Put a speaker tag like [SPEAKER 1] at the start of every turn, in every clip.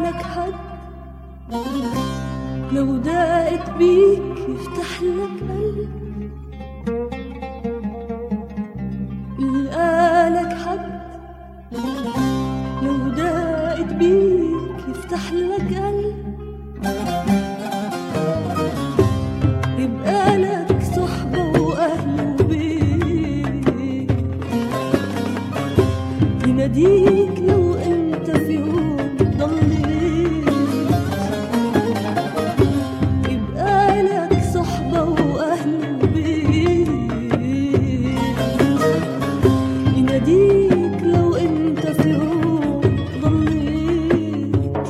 [SPEAKER 1] لك حد لو دقت بيك يفتح لك قلب لقالك حد لو دقت بيك يفتح لك قلب يبقى لك صحبة وأهل وبيت يناديك لو انت في يوم ضليت يبقى لك صحبة وأهل وبيت يناديك لو انت في يوم ضليت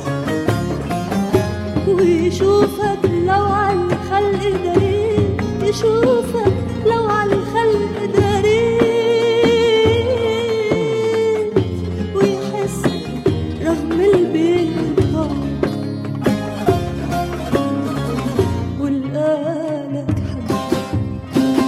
[SPEAKER 1] ويشوفك لو على الخلق داريت يشوفك لو على الخلق داريت ويحس رغم البين ضاق والقالك حد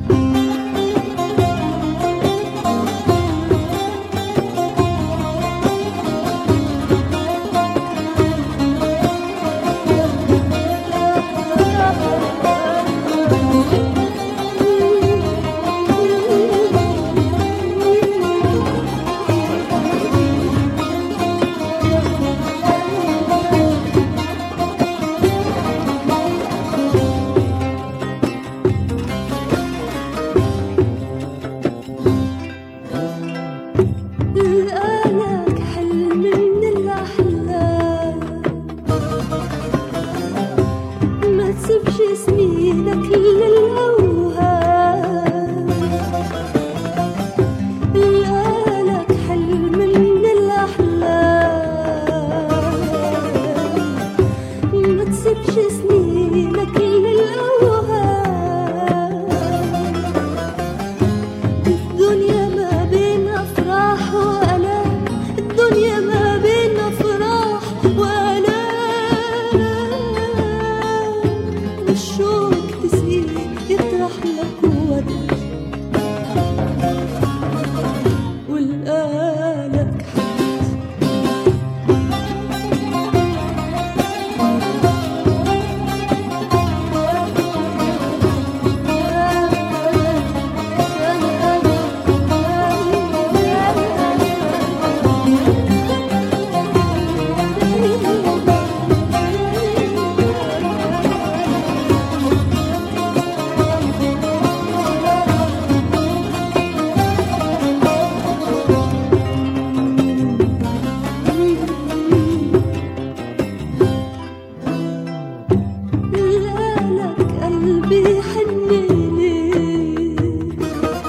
[SPEAKER 1] لقالك حلم من الأحلام ما تسيبش سنينك للأوهام لقالك حلم من الأحلام ما تسيبش سنينك للأوهام الدنيا ما بين أفراح وآلام الدنيا ما بين أفراح وآلام والشوق تسقيه يطرح لك ورد والقالك لك قلبي حن ليك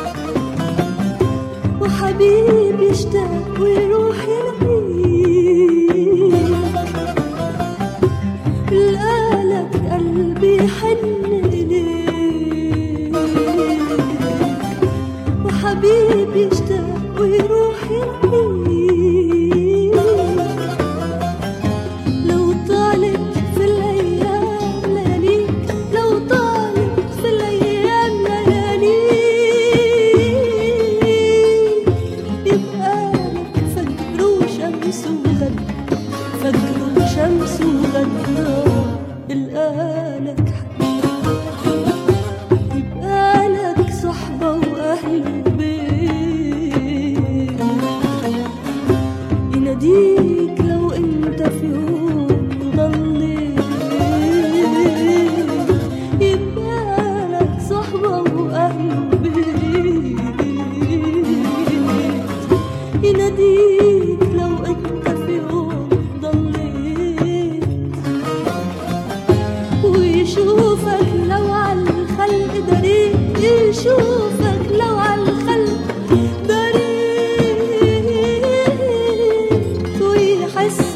[SPEAKER 1] وحبيبي يشتاق ويروح يلاقيك لقالك قلبي حن ليك وحبيبي يشتاق ويروح يلاقيك لو طالت في الأيام لياليك لو طالت في الأيام لياليك يبقى لك فجر وشمس وغد فجر وشمس وغد الآلك يبقى لك صحبة وأهل وبيت يناديك لو انت في يوم ضليت يبقى لك صحبة وأهل وبيت يناديك لو انت في يوم ضليت ويشوفك لو على الخلق داريت يشوفك لو على الخلق داريت ويحس